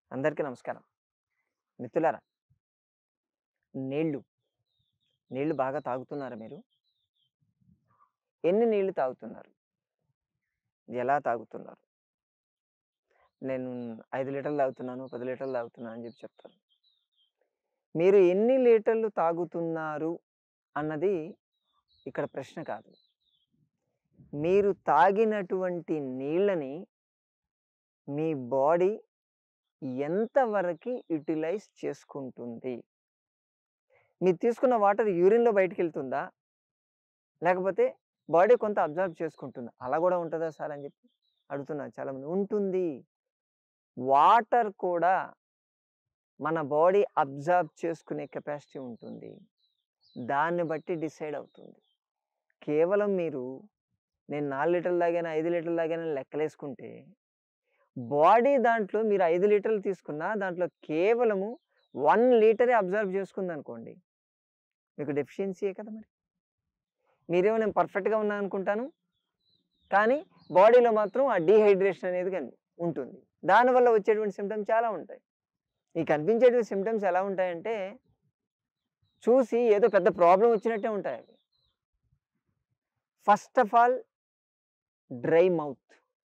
అందరికీ నమస్కారం మిత్రులారా నీళ్ళు నీళ్ళు బాగా తాగుతున్నారా మీరు ఎన్ని నీళ్ళు తాగుతున్నారు ఎలా తాగుతున్నారు నేను ఐదు లీటర్లు తాగుతున్నాను పది లీటర్లు తాగుతున్నాను అని చెప్పి చెప్తారు మీరు ఎన్ని లీటర్లు తాగుతున్నారు అన్నది ఇక్కడ ప్రశ్న కాదు మీరు తాగినటువంటి నీళ్ళని మీ బాడీ ఎంతవరకు యూటిలైజ్ చేసుకుంటుంది మీరు తీసుకున్న వాటర్ యూరిన్లో బయటికి వెళ్తుందా లేకపోతే బాడీ కొంత అబ్జర్వ్ చేసుకుంటుందా అలా కూడా ఉంటుందా సార్ అని చెప్పి అడుగుతున్నారు చాలామంది ఉంటుంది వాటర్ కూడా మన బాడీ అబ్జర్వ్ చేసుకునే కెపాసిటీ ఉంటుంది దాన్ని బట్టి డిసైడ్ అవుతుంది కేవలం మీరు నేను నాలుగు లీటర్లు తాగాను ఐదు లీటర్లు తాగాను లెక్కలేసుకుంటే బాడీ దాంట్లో మీరు ఐదు లీటర్లు తీసుకున్నా దాంట్లో కేవలము వన్ లీటరే అబ్జర్వ్ చేసుకుంది అనుకోండి మీకు డెఫిషియన్సీయే కదా మరి మీరేమో నేను పర్ఫెక్ట్గా ఉన్నాను అనుకుంటాను కానీ బాడీలో మాత్రం ఆ డీహైడ్రేషన్ అనేది కన్ ఉంటుంది దానివల్ల వచ్చేటువంటి సిమ్టమ్స్ చాలా ఉంటాయి ఈ కనిపించేటువంటి సిమ్టమ్స్ ఎలా ఉంటాయంటే చూసి ఏదో పెద్ద ప్రాబ్లం వచ్చినట్టే ఉంటాయి అవి first of all dry mouth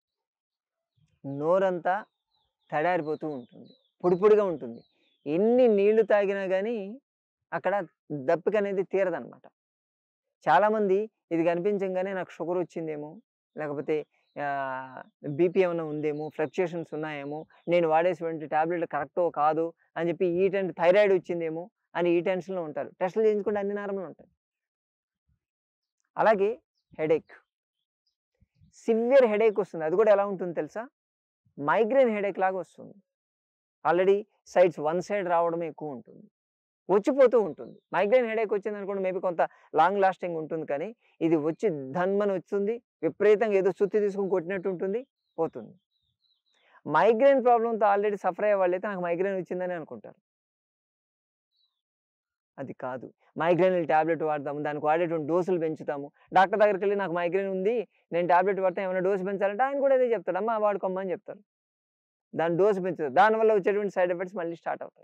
నోరంతా తడారిపోతూ ఉంటుంది పొడి పొడిగా ఉంటుంది ఎన్ని నీళ్లు తాగినా కానీ అక్కడ దప్పిక అనేది తీరదనమాట చాలామంది ఇది కనిపించగానే నాకు షుగర్ వచ్చిందేమో లేకపోతే బీపీ ఏమైనా ఉందేమో ఫ్లక్చుయేషన్స్ ఉన్నాయేమో నేను వాడేటువంటి టాబ్లెట్లు కరెక్టో కాదు అని చెప్పి ఈ టెన్ థైరాయిడ్ వచ్చిందేమో అని ఈ టెన్షన్లో ఉంటారు టెస్టులు చేయించుకుంటే అన్ని నార్మల్ ఉంటాయి అలాగే హెడేక్ సివియర్ హెడేక్ వస్తుంది అది కూడా ఎలా ఉంటుంది తెలుసా మైగ్రేన్ హెడేక్ లాగా వస్తుంది ఆల్రెడీ సైడ్స్ వన్ సైడ్ రావడం ఎక్కువ ఉంటుంది వచ్చిపోతూ ఉంటుంది మైగ్రేన్ హెడేక్ వచ్చింది అనుకోండి మేబీ కొంత లాంగ్ లాస్టింగ్ ఉంటుంది కానీ ఇది వచ్చి ధన్మని వస్తుంది విపరీతంగా ఏదో సుత్తి తీసుకుని కొట్టినట్టు ఉంటుంది పోతుంది మైగ్రేన్ ప్రాబ్లంతో ఆల్రెడీ సఫర్ అయ్యే వాళ్ళైతే నాకు మైగ్రేన్ వచ్చిందని అనుకుంటారు అది కాదు మైగ్రేన్ ట్యాబ్లెట్ వాడతాము దానికి వాడేటువంటి డోసులు పెంచుతాము డాక్టర్ దగ్గరికి వెళ్ళి నాకు మైగ్రేన్ ఉంది నేను ట్యాబ్లెట్ వాడతాను ఏమైనా డోసు పెంచాలంటే ఆయన కూడా అదే చెప్తాడు అమ్మా వాడుకోమ్మని చెప్తారు దాని డోసు పెంచుతారు దానివల్ల వచ్చేటువంటి సైడ్ ఎఫెక్ట్స్ మళ్ళీ స్టార్ట్ అవుతాయి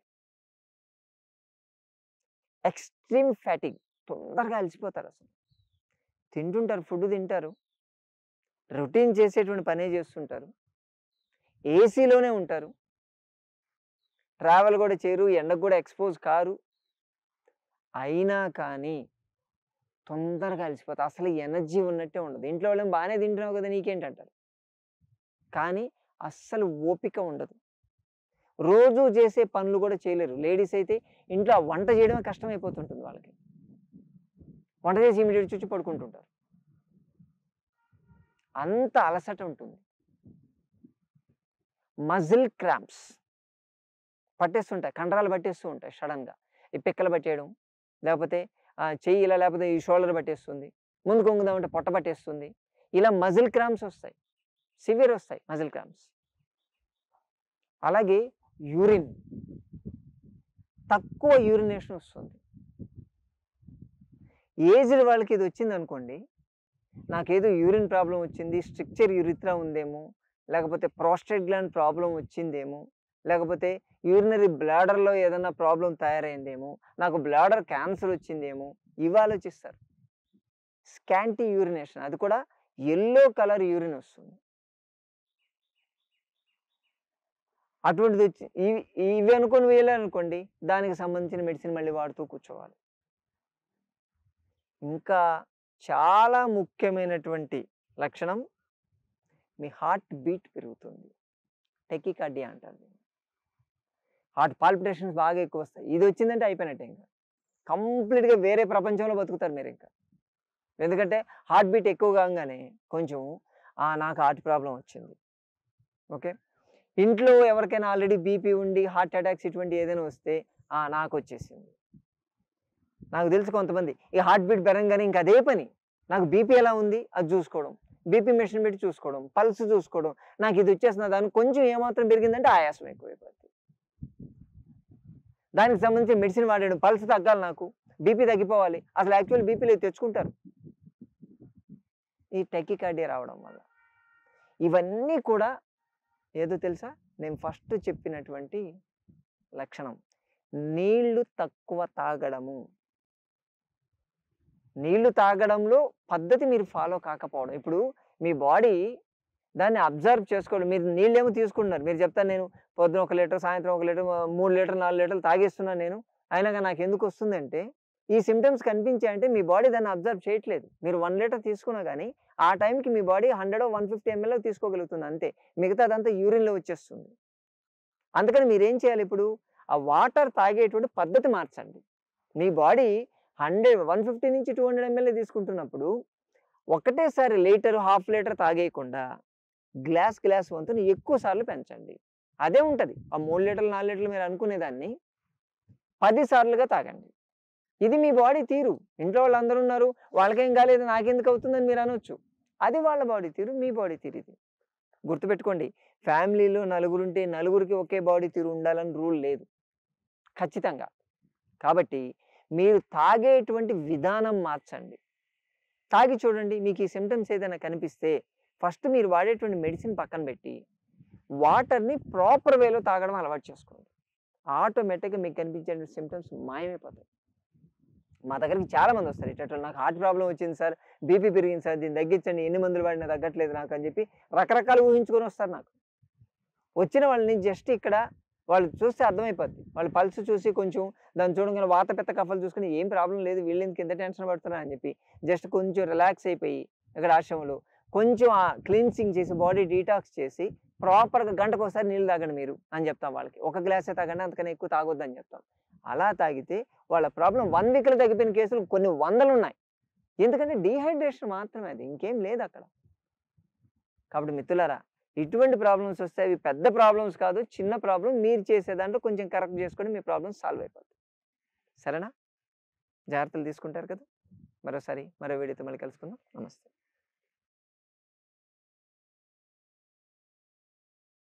ఎక్స్ట్రీమ్ ఫ్యాటింగ్ తొందరగా అలసిపోతారు అసలు తింటుంటారు ఫుడ్ తింటారు రొటీన్ చేసేటువంటి పనే చేస్తుంటారు ఏసీలోనే ఉంటారు ట్రావెల్ కూడా చేయరు ఎండకు కూడా ఎక్స్పోజ్ కారు అయినా కానీ తొందరగా అలసిపోతారు అసలు ఎనర్జీ ఉన్నట్టే ఉండదు ఇంట్లో వాళ్ళని బాగానే తింటున్నావు కదా నీకేంటంటారు కానీ అస్సలు ఓపిక ఉండదు రోజు చేసే పనులు కూడా చేయలేరు లేడీస్ అయితే ఇంట్లో ఆ వంట చేయడమే కష్టమైపోతుంటుంది వాళ్ళకి వంట చేసి ఇమీడియట్ చూచి పడుకుంటుంటారు అంత అలసట ఉంటుంది మజిల్ క్రాంప్స్ పట్టేస్తుంటాయి కండరాలు పట్టేస్తూ ఉంటాయి సడన్గా ఈ పిక్కలు పట్టేయడం లేకపోతే ఆ, చెయ్యి ఇలా లేకపోతే ఈ షోల్డర్ పట్టేస్తుంది ముందు కొంగుదామంటే పొట్ట పట్టేస్తుంది ఇలా మజిల్ క్రాంప్స్ వస్తాయి సివియర్ వస్తాయి మజిల్ క్రాంప్స్ అలాగే యూరిన్ తక్కువ యూరినేషన్ వస్తుంది ఏజ్డ్ వాళ్ళకి ఇది వచ్చింది అనుకోండి నాకేదో యూరిన్ ప్రాబ్లం వచ్చింది స్ట్రక్చర్ యూరిత్రా ఉందేమో లేకపోతే ప్రోస్టేట్ గ్లాండ్ ప్రాబ్లం వచ్చిందేమో లేకపోతే యూరినరీ బ్లాడర్లో ఏదైనా ప్రాబ్లం తయారైందేమో నాకు బ్లాడర్ క్యాన్సర్ వచ్చిందేమో ఇవి ఆలోచిస్తారు స్కాంటీ యూరినేషన్ అది కూడా ఎల్లో కలర్ యూరిన్ వస్తుంది అటువంటిది వచ్చి ఇవి ఇవి అనుకొని వేయాలనుకోండి దానికి సంబంధించిన మెడిసిన్ మళ్ళీ వాడుతూ కూర్చోవాలి ఇంకా చాలా ముఖ్యమైనటువంటి లక్షణం మీ హార్ట్ బీట్ పెరుగుతుంది టెకికార్డియా అంటారు దీన్ని హార్ట్ పాల్పిటేషన్స్ బాగా ఎక్కువ వస్తాయి ఇది వచ్చిందంటే అయిపోయినట్టే ఇంకా కంప్లీట్గా వేరే ప్రపంచంలో బతుకుతారు మీరు ఇంకా ఎందుకంటే హార్ట్ బీట్ ఎక్కువ కాగానే కొంచెం "ఆ, నాకు హార్ట్ ప్రాబ్లం వచ్చింది ఓకే ఇంట్లో ఎవరికైనా ఆల్రెడీ బీపీ ఉండి హార్ట్ అటాక్స్ ఇటువంటి ఏదైనా వస్తే "ఆ, నాకు వచ్చేసింది నాకు తెలుసు కొంతమంది ఈ హార్ట్ బీట్ పెరగగానే ఇంకా అదే పని నాకు బీపీ ఎలా ఉంది అది చూసుకోవడం బీపీ మెషిన్ పెట్టి చూసుకోవడం పల్స్ చూసుకోవడం నాకు ఇది వచ్చేస్తున్న దానికి కొంచెం ఏమాత్రం పెరిగిందంటే ఆయాసం ఎక్కువైపోతుంది దానికి సంబంధించి మెడిసిన్ వాడడం పల్స్ తగ్గాలి నాకు బీపీ తగ్గిపోవాలి అసలు యాక్చువల్ బీపీలు తెచ్చుకుంటారు ఈ టెకికార్డియా రావడం వల్ల ఇవన్నీ కూడా ఏదో తెలుసా నేను ఫస్ట్ చెప్పినటువంటి లక్షణం నీళ్లు తక్కువ తాగడము నీళ్లు తాగడంలో పద్ధతి మీరు ఫాలో కాకపోవడం ఇప్పుడు మీ బాడీ దాన్ని అబ్జర్వ్ చేసుకోవడం మీరు నీళ్ళేమో తీసుకుంటున్నారు మీరు చెప్తాను నేను పొద్దున ఒక లీటర్ సాయంత్రం ఒక లీటర్ మూడు లీటర్ నాలుగు లీటర్లు తాగేస్తున్నాను నేను అయినా కానీ నాకు ఎందుకు వస్తుందంటే ఈ సిమ్టమ్స్ కనిపించాయంటే మీ బాడీ దాన్ని అబ్జర్వ్ చేయట్లేదు మీరు వన్ లీటర్ తీసుకున్నా కానీ ఆ టైంకి మీ body hundred one fifty ML తీసుకోగలుగుతుంది అంతే మిగతా అదంతా యూరిన్లో వచ్చేస్తుంది అందుకని మీరు ఏం చేయాలి ఇప్పుడు ఆ వాటర్ తాగేటువంటి పద్ధతి మార్చండి మీ బాడీ హండ్రెడ్ వన్ ఫిఫ్టీ నుంచి టూ హండ్రెడ్ ఎంఎల్ తీసుకుంటున్నప్పుడు ఒకటేసారి లీటర్ హాఫ్ లీటర్ తాగేయకుండా గ్లాస్ గ్లాస్ వంతుని ఎక్కువ సార్లు పెంచండి అదే ఉంటుంది ఆ మూడు లీటర్లు నాలుగు లీటర్లు మీరు అనుకునేదాన్ని పది సార్లుగా తాగండి ఇది మీ బాడీ తీరు ఇంట్లో వాళ్ళందరూ ఉన్నారు వాళ్ళకేం కాలేదు నాకెందుకు అవుతుందని మీరు అనొచ్చు అది వాళ్ళ బాడీ తీరు మీ బాడీ తీరు ఇది గుర్తుపెట్టుకోండి ఫ్యామిలీలో నలుగురుంటే నలుగురికి ఒకే బాడీ తీరు ఉండాలని రూల్ లేదు ఖచ్చితంగా కాబట్టి మీరు తాగేటువంటి విధానం మార్చండి తాగి చూడండి మీకు ఈ సిమ్టమ్స్ ఏదైనా కనిపిస్తే ఫస్ట్ మీరు వాడేటువంటి మెడిసిన్ పక్కన పెట్టి వాటర్ని ప్రాపర్ వేలో తాగడం అలవాటు చేసుకోండి ఆటోమేటిక్గా మీకు కనిపించే సిమ్టమ్స్ మాయమైపోతాయి మా దగ్గరికి చాలా మంది వస్తారు ఇట్లా నాకు హార్ట్ ప్రాబ్లం వచ్చింది సార్ బీపీ పెరిగింది సార్ దీన్ని తగ్గించండి ఎన్ని మందులు వాడినా తగ్గట్లేదు నాకు అని చెప్పి రకరకాలు ఊహించుకొని వస్తారు నాకు వచ్చిన వాళ్ళని జస్ట్ ఇక్కడ వాళ్ళు చూస్తే అర్థమైపోద్ది వాళ్ళు పల్స్ చూసి కొంచెం దాన్ని చూడగానే వాత పెద్ద కఫలు చూసుకుని ఏం ప్రాబ్లం లేదు వీళ్ళు ఎందుకు ఎంత టెన్షన్ పడుతున్నారు అని చెప్పి జస్ట్ కొంచెం రిలాక్స్ అయిపోయి ఇక్కడ ఆశ్రమంలో కొంచెం క్లీన్సింగ్ చేసి బాడీ డీటాక్స్ చేసి ప్రాపర్గా గంటకు ఒకసారి నీళ్ళు తాగండి మీరు అని చెప్తాం వాళ్ళకి ఒక గ్లాసే తాగండి అంతకన్నా ఎక్కువ తాగొద్దు అని చెప్తాం అలా తాగితే వాళ్ళ ప్రాబ్లం వన్ వీక్లో తగ్గిపోయిన కేసులు కొన్ని వందలు ఉన్నాయి ఎందుకంటే డీహైడ్రేషన్ మాత్రమే అది ఇంకేం లేదు అక్కడ కాబట్టి మిత్రులారా ఇటువంటి ప్రాబ్లమ్స్ వస్తే అవి పెద్ద ప్రాబ్లమ్స్ కాదు చిన్న ప్రాబ్లం మీరు చేసే దాంట్లో కొంచెం కరెక్ట్ చేసుకొని మీ ప్రాబ్లమ్ సాల్వ్ అయిపోతుంది సరేనా జాగ్రత్తలు తీసుకుంటారు కదా మరోసారి మరో వీడియోతో మళ్ళీ కలుసుకుందాం నమస్తే